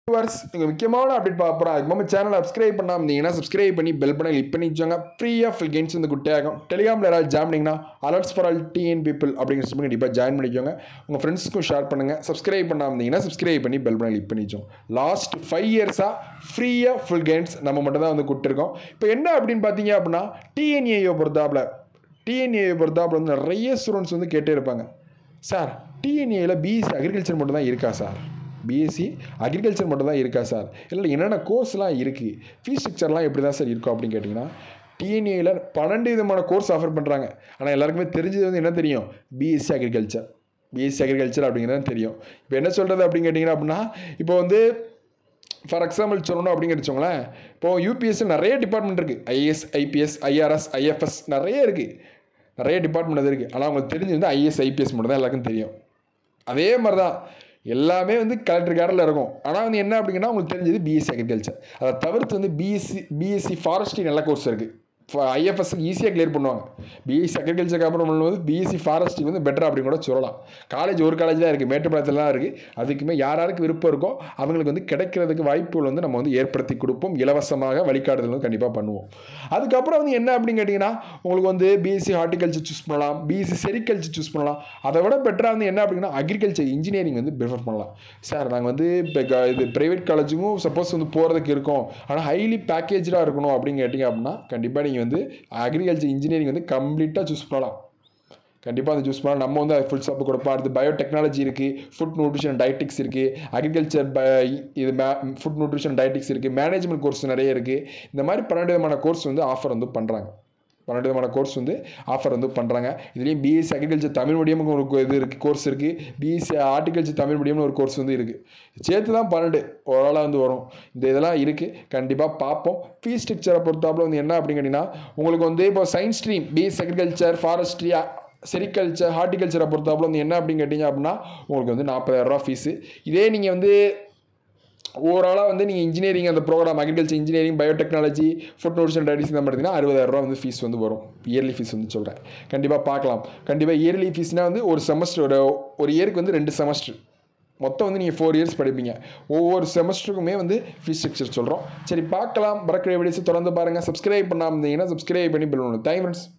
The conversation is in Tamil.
வர்ஸ் நீங்கள் முக்கியமான அப்டேட் பார்ப்போம் அதுக்கு நம்ம சேனலை சப்ஸ்கிரைப் பண்ணாமல் இருந்தீங்கன்னா சப்ஸ்கிரைப் பண்ணி பெல் பண்ணி கிளிக் பண்ணி வச்சுங்க ஃப்ரீயாக ஃபுல் கேம்ஸ் வந்து குட்டையாகும் டெலிகிராமில் யாராவது ஜாயின் பண்ணிங்கன்னா alerts for all TN people அப்படிங்கிற சொல்லி கண்டிப்பாக ஜாயின் பண்ணிக்கோங்க உங்கள் ஃப்ரெண்ட்ஸ்க்கும் ஷேர் பண்ணுங்கள் சப்ஸ்கிரைப் பண்ணாமல் இருந்தீங்கன்னா சப்ஸ்கிரைப் பண்ணி பெல் பண்ணி கிளிக் பண்ணி வச்சோம் லாஸ்ட் ஃபைவ் இயர்ஸாக ஃப்ரீயாக ஃபுல் கேம்ஸ் நம்ம மட்டும் தான் வந்து கொடுத்துருக்கோம் இப்போ என்ன அப்படின்னு பார்த்தீங்க அப்படின்னா டிஎன்ஏயை பொறுத்தாப்புல டிஎன்ஏயை பொறுத்தாப்புல வந்து நிறைய ஸ்டூடெண்ட்ஸ் வந்து கேட்டே இருப்பாங்க சார் டிஎன்ஏயில் பிஎஸ்சி அக்ரிகல்ச்சர் மட்டும் தான் இருக்கா சார் பிஎஸ்சி அக்ரிகல்ச்சர் மட்டும் தான் இருக்கா சார் இல்லை என்னென்ன கோர்ஸ்லாம் இருக்குது ஃபீஸ் ஸ்ட்ரக்சர்லாம் எப்படி தான் சார் இருக்கும் அப்படின்னு கேட்டிங்கன்னா டிஎன்ஏயில் பன்னெண்டு விதமான கோர்ஸ் ஆஃபர் பண்ணுறாங்க ஆனால் எல்லாருக்குமே தெரிஞ்சது வந்து என்ன தெரியும் பிஎஸ்சி அக்ரிகல்ச்சர் பிஎஸ்சி அக்ரிகல்ச்சர் அப்படிங்கிறது தெரியும் இப்போ என்ன சொல்கிறது அப்படின்னு கேட்டிங்கன்னா அப்படின்னா இப்போ வந்து ஃபார் எக்ஸாம்பிள் சொல்லணும் அப்படின்னு வச்சுக்கோங்களேன் இப்போது யூபிஎஸ்சி நிறைய டிபார்ட்மெண்ட் இருக்குது ஐஏஎஸ் ஐபிஎஸ் ஐஆர்எஸ் ஐஎஃப்எஸ் நிறைய இருக்குது நிறைய டிபார்ட்மெண்ட் அது இருக்குது ஆனால் அவங்களுக்கு தெரிஞ்சு வந்து ஐஏஎஸ் ஐபிஎஸ் மட்டும் தான் எல்லாருக்கும் தெரியும் அதே மாதிரி தான் எல்லாமே வந்து கலெக்டர் கேரில் இருக்கும் ஆனால் வந்து என்ன அப்படிங்கன்னா உங்களுக்கு தெரிஞ்சது பிஎஸ்சி அக்ரிகல்ச்சர் அதை தவிர்த்து வந்து பிஎஸ்சி பிஎஸ்சி ஃபாரஸ்ட்ரி நல்ல கோர்ஸ் இருக்குது ஐஎஃப்எஸ் ஈஸியாக கிளியர் பண்ணுவாங்க பிஎஸ்சி அக்ரிகல்ச்சருக்கு அப்புறம் பண்ணும்போது பிஎஸ்சி ஃபாரஸ்ட்ரி வந்து பெட்டர் அப்படின்னு கூட சொல்லலாம் காலேஜ் ஒரு காலேஜ் தான் இருக்குது மேட்டுப்பாளையத்தில் தான் இருக்குது அதுக்குமே யார் யாருக்கு விருப்பம் இருக்கோ அவங்களுக்கு வந்து கிடைக்கிறதுக்கு வாய்ப்புகள் வந்து நம்ம வந்து ஏற்படுத்தி கொடுப்போம் இலவசமாக வழிகாட்டுதல் வந்து கண்டிப்பாக பண்ணுவோம் அதுக்கப்புறம் வந்து என்ன அப்படின்னு கேட்டிங்கன்னா உங்களுக்கு வந்து பிஎஸ்சி ஹார்டிகல்ச்சர் சூஸ் பண்ணலாம் பிஎஸ்சி செரிகல்ச்சர் சூஸ் பண்ணலாம் அதை விட பெட்டராக வந்து என்ன அப்படின்னா அக்ரிகல்ச்சர் இன்ஜினியரிங் வந்து ப்ரிஃபர் பண்ணலாம் சார் நாங்கள் வந்து இப்போ க- இது ப்ரைவேட் காலேஜுக்கும் சப்போஸ் வந்து போகிறதுக்கு இருக்கோம் ஆனால் ஹைலி பேக்கேஜாக இருக்கணும் அப்படின்னு கேட்டிங்க அப்படின்னா கண்டிப்பாக நீங்கள் வந்து அக்ரிகல்ச்சர் இன்ஜினியரிங் வந்து கம்ப்ளீட்டாக சூஸ் பண்ணலாம் கண்டிப்பாக அதை சூஸ் பண்ணலாம் நம்ம வந்து அது ஃபுல் சப்போர்ட் கொடுப்போம் அடுத்து பயோடெக்னாலஜி இருக்குது ஃபுட் நியூட்ரிஷன் டயட்டிக்ஸ் இருக்குது அக்ரிகல்ச்சர் ப இது மே ஃபுட் நியூட்ரிஷன் டயட்டிக்ஸ் இருக்குது மேனேஜ்மெண்ட் கோர்ஸ் நிறைய இருக்குது இந்த மாதிரி பன்னெண்டு விதமான கோர்ஸ் வந்து ஆஃபர் வந்து பண்ணுறாங்க பன்னெண்டு விதமான கோர்ஸ் வந்து ஆஃபர் வந்து பண்ணுறாங்க இதுலேயும் பிஎஸ்சி அக்ரிகல்ச்சர் தமிழ் மீடியமுக்கு ஒரு இது இருக்குது கோர்ஸ் இருக்குது பிஎஸ்சி ஹார்டிகல்ச்சர் தமிழ் மீடியம்னு ஒரு கோர்ஸ் வந்து இருக்குது சேர்த்து தான் பன்னெண்டு ஓரளவு வந்து வரும் இந்த இதெல்லாம் இருக்குது கண்டிப்பாக பார்ப்போம் ஃபீஸ் ஸ்ட்ரக்சரை பொறுத்தாப்புல வந்து என்ன அப்படின்னு கேட்டிங்கன்னா உங்களுக்கு வந்து இப்போ science stream BSc agriculture forestry sericulture ஹார்டிகல்ச்சரை பொறுத்தாப்புல வந்து என்ன அப்படின்னு கேட்டிங்க அப்படின்னா உங்களுக்கு வந்து நாற்பதாயிரரூவா ஃபீஸு இதே நீங்கள் வந்து ஓவராலாக வந்து நீங்கள் இன்ஜினியரிங் அந்த program agriculture engineering biotechnology food nutrition dietetics இந்த மாதிரி பார்த்தீங்கன்னா அறுபதாயிரரூவா வந்து ஃபீஸ் வந்து வரும் இயர்லி ஃபீஸ் வந்து சொல்கிறேன் கண்டிப்பாக பார்க்கலாம் கண்டிப்பாக இயர்லி ஃபீஸ்னால் வந்து ஒரு செமஸ்டர் ஒரு ஒரு இயருக்கு வந்து ரெண்டு செமஸ்டர் மொத்தம் வந்து நீங்கள் ஃபோர் இயர்ஸ் படிப்பீங்க ஒவ்வொரு செமஸ்டருக்குமே வந்து ஃபீஸ் ஸ்ட்ரக்சர் சொல்கிறோம் சரி பார்க்கலாம் பறக்கிற வீடியோஸை தொடர்ந்து பாருங்கள் சப்ஸ்கிரைப் பண்ணாமல் இருந்தீங்கன்னா சப்ஸ்கிரைப் பண்ணி பில் பண்ணணும் தேங்க் ஃப்ரெண்ட்ஸ்